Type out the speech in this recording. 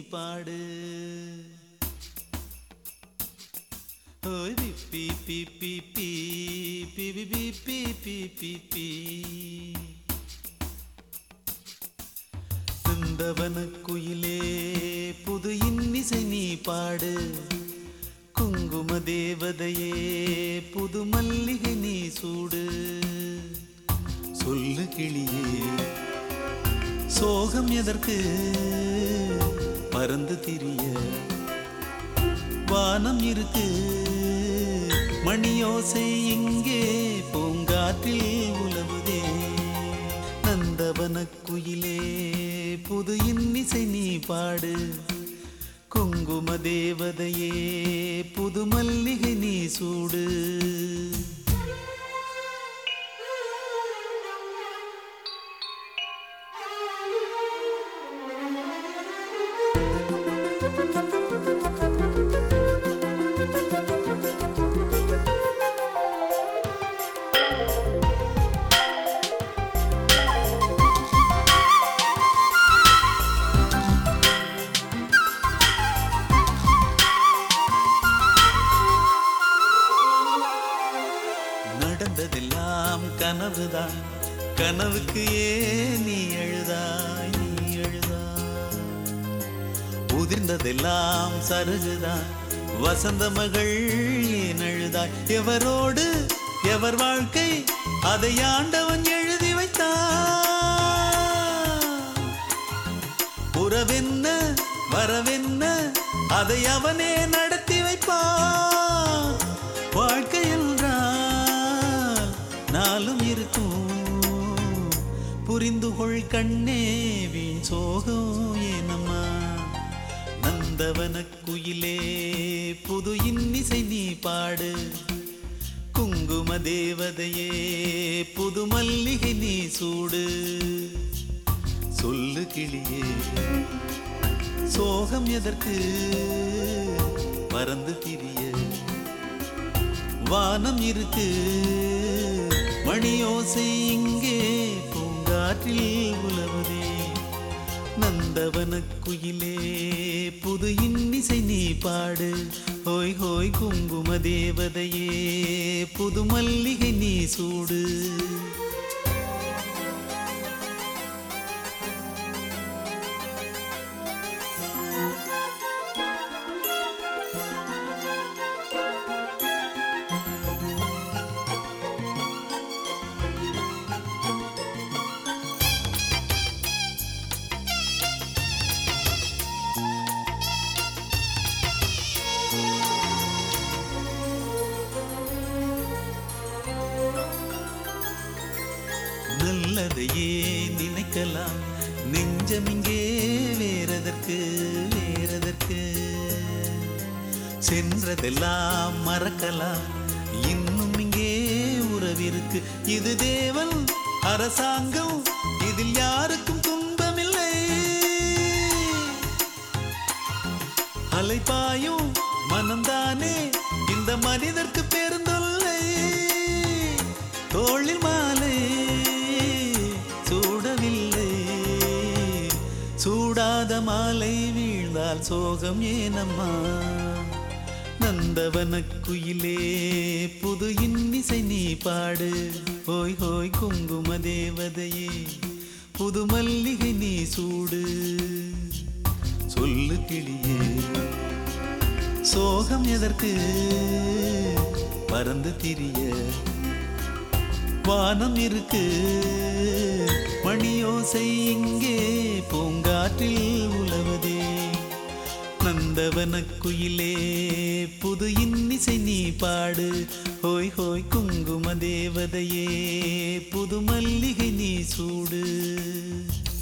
பாடு ஓய் பி பி பி பி பி பி பி பி பி பி பி சிந்தவன குயிலே புது இன்னிசை நீ பாடு குங்கும தேவதையே புது மல்லிகை நீ சூடு சொல்லு கிளியே சோகம் எதற்கு பறந்து திரிய வானம் இருக்கு மணியோசை இங்கே பூங்காற்றில் உலவுதே நந்தவன குயிலே புது இன்னிசை நீ பாடு குங்கும தேவதையே புது மல்லிகை நீ சூடு நடந்ததெல்லாம் கனவுதான் கனவுக்கு ஏன் நீ எழுதாய் நீ எழுதாய் உதிர்ந்ததெல்லாம் சருகுதான் வசந்த மகள் ஏன் அழுதாய் எவரோடு எவர் வாழ்க்கை அதை ஆண்டவன் எழுதி வைத்தான் உறவென்ன வரவென்ன அதை அவனே நடத்தி வைப்பான் வாழ்க்கை என்றால் நாளும் இருக்கும் புரிந்து கொள் கண்ணே வீண் சோகம் ஏனம்மா நந்தவன குயிலே புது இன்னிசை நீ பாடு குங்கும தேவதையே புது மல்லிகை நீ சூடு சொல்லு கிளியே சோகம் எதற்கு பறந்து திரிய வானம் இருக்கு மணியோசை இங்கே பூங்காற்றில் உலவுதே நந்தவன குயிலே புது இன்னிசை நீ பாடு ஹோய் ஹோய் குங்கும தேவதையே புது மல்லிகை நீ சூடு நல்லதையே நினைக்கலாம் நெஞ்சமிங்கே வேறதற்கு வேறதற்கு சென்றதெல்லாம் மறக்கலாம் இன்னும் இங்கே உறவிருக்கு இது தேவன் அரசாங்கம் இதில் யாருக்கும் துன்பமில்லை அலைப்பாயும் மனம்தானே இந்த மனிதர்க்கு பெருந்தொல்லை தோளில் மாலை சூடவில்லை சூடாத மாலை வீழ்ந்தால் சோகம் ஏனம்மா நந்தவன குயிலே புது இன்னிசை நீ பாடு ஹோய் ஹோய் குங்கும தேவதையே புது மல்லிகை நீ சூடு சொல்லு கிளியே சோகம் எதற்கு பறந்து திரிய வானம் இருக்கு மணியோசை இங்கே பூங்காற்றில் உலவுதே நந்தவன குயிலே புது இன்னிசை நீ பாடு ஹோய் ஹோய் குங்கும தேவதையே புது மல்லிகை நீ சூடு